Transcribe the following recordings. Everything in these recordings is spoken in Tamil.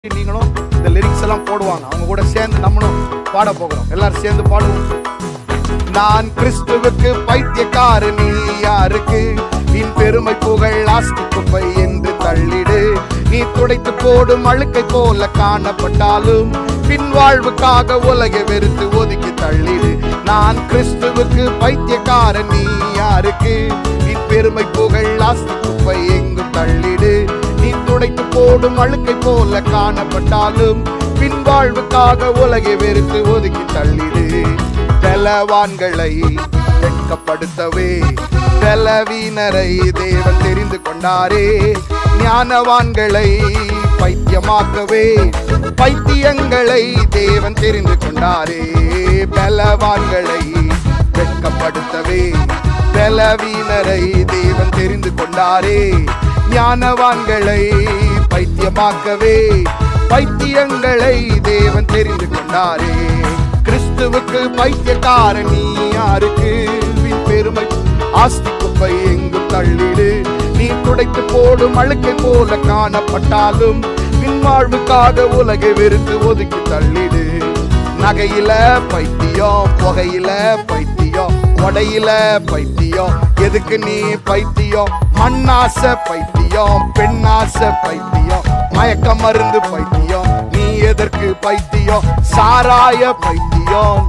நீங்களும் இந்த லிரிக்ஸ் எல்லாம் போடுவாங்க அவங்க கூட சேர்ந்து நம்மளும் பாட போகிறோம் எல்லாரும் சேர்ந்து பாடுவோம் நான் கிறிஸ்துவுக்கு பைத்தியக்காரன் நீ யாருக்கு நின் பெருமை புகழ் ஆஸ்தி குப்பை என்று தள்ளிடு நீ துடைத்து போடும் அழுக்கை போல காணப்பட்டாலும் பின் வாழ்வுக்காக உலகை வெறுத்து ஒதுக்கி தள்ளிடு நான் கிறிஸ்துவுக்கு பைத்தியக்காரன் நீ யாருக்கு நின் பெருமை புகழ் ஆஸ்தி குப்பை எங்கும் தள்ளிடு நீ துடைத்து போடும் அழுக்கை போல காணப்பட்டாலும் பின் வாழ்வுக்காக உலகை வெறுத்து ஒதுக்கி தள்ளிடு பலவான்களை வெட்கப்படுத்தவே பலவீனரை தேவன் தெரிந்து கொண்டாரே ஞானவான்களை பைத்தியமாக்கவே பைத்தியங்களை தேவன் தெரிந்து கொண்டாரே பலவான்களை வெட்கப்படுத்தவே பலவீனரை தேவன் தெரிந்து கொண்டாரே ஞானவான்களை பைத்தியமாக்கவே பைத்தியங்களை தேவன் தெரிந்து கொண்டாரே கிறிஸ்துவுக்கு பைத்தியக்காரன் நீ யாருக்கு வின் பெருமை ஆஸ்தி குப்பை எங்கும் தள்ளிடு நீ துடைத்து போடும் அழுக்கை போல காணப்பட்டாலும் பின்வாழ்வுக்காக உலகை வெறுத்து ஒதுக்கி தள்ளிடு நகையில பைத்தியம் புகையில பைத்தியம் கொடையில பைத்தியம் எதுக்கு நீ பைத்தியம் மண்ணாச பைத்தியம் பெண்ணாச பைத்தியம் மயக்க மருந்து பைத்தியம் நீ எதற்கு பைத்தியம் சாராய பைத்தியம்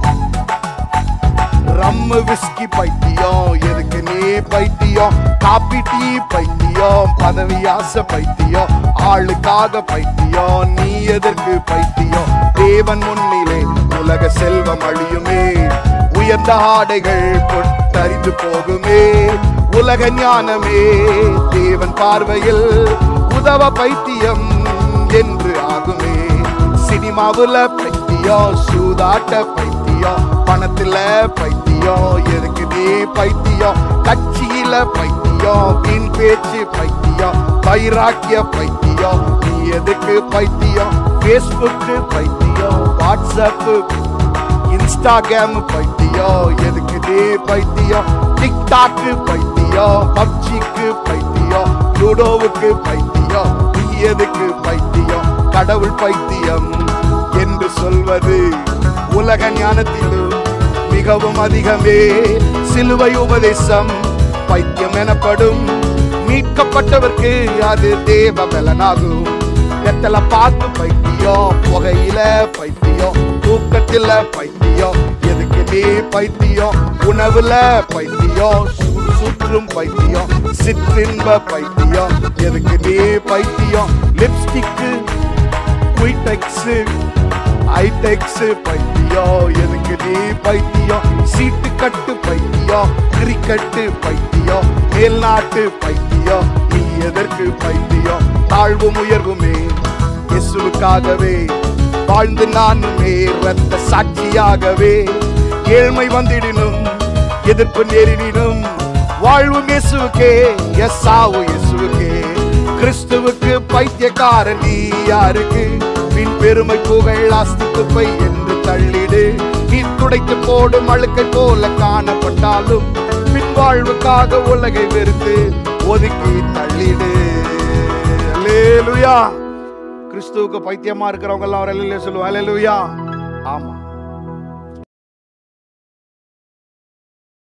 ரம்மு விஸ்கி பைத்தியம் எதுக்கு நீ பைத்தியம் காப்பி டீ பைத்தியம் பதவி ஆசை பைத்தியம் ஆளுக்காக பைத்தியம் நீ எதற்கு பைத்தியம் தேவன் முன்னிலே உலக செல்வம் அழியுமே உயர்ந்த ஆடைகள் கொட்டறிந்து போகுமே உலக ஞானமே தேவன் பார்வையில் உதவ பைத்தியம் என்று ஆகுமே சினிமாவுல பைத்தியம் சூதாட்ட பைத்தியம் பணத்துல பைத்தியம் எதுக்கு நீ பைத்தியம் கட்சியில பைத்தியம் வீண் பேச்சு பைத்தியம் வைராக்கிய பைத்தியம் நீ எதுக்கு பைத்தியம் பேஸ்புக் பைத்தியம் வாட்ஸ்அப் இன்ஸ்டாகிராம் பைத்தியம் எதுக்கு நீ பைத்தியம் டிக்டாக்கு பைத்தியம் பப்ஜிக்கு பைத்தியம் லூடோவுக்கு பைத்தியம் நீ எதுக்கு பைத்தியம் கடவுள் பைத்தியம் என்று சொல்வது உலக ஞானத்திலும் மிகவும் அதிகமே சிலுவை உபதேசம் பைத்தியம் எனப்படும் மீட்கப்பட்டவர்க்கு அது தேவ பலனாகும் எத்தல பார்த்து பைத்தியம் புகையில பைத்தியம் தூக்கத்துல பைத்தியம் எதுக்கு நீ பைத்தியம் உணவுல பைத்தியம் சு- சுற்றும் பைத்தியம் சிற்றின்ப பைத்தியம் எதுக்கு நீ பைத்தியம் லிப்ஸ்டிக்கு குயிட்டெக்ஸ் ஐடெக்ஸ் பைத்தியம் எதுக்கு நீ பைத்தியம் சீட்டு கட்டு பைத்தியம் கிரிக்கெட்டு பைத்தியம் மேல்நாட்டு பைத்தியம் நீ எதற்கு பைத்தியம் தாழ்வும் உயர்வுமே இயேசுவுக்காகவே வாழ்ந்து நானுமே ரத்த சாட்சியாகவே ஏழ்மை வந்திடினும் எதிர்ப்பு நேரிடினும் வாழ்வும் இயேசுவுக்கே எஸ்ஸாவு இயேசுவுக்கே கிறிஸ்துவுக்கு பைத்தியக்காரன் நீ யாருக்கு பின் பெருமை புகழ் ஆஸ்தி குப்பை என்று தள்ளிடு நீ துடைத்து போடும் அழுக்கை போல காணப்பட்டாலும் பின் வாழ்வுக்காக உலகை வெறுத்து ஒதுக்கி தள்ளிடு அல்லேலூயா கிறிஸ்துவுக்கு பைத்தியமா இருக்கிறவங்க எல்லாம் அல்லேலூயா சொல்லுவோம் அல்லேலூயா ஆமா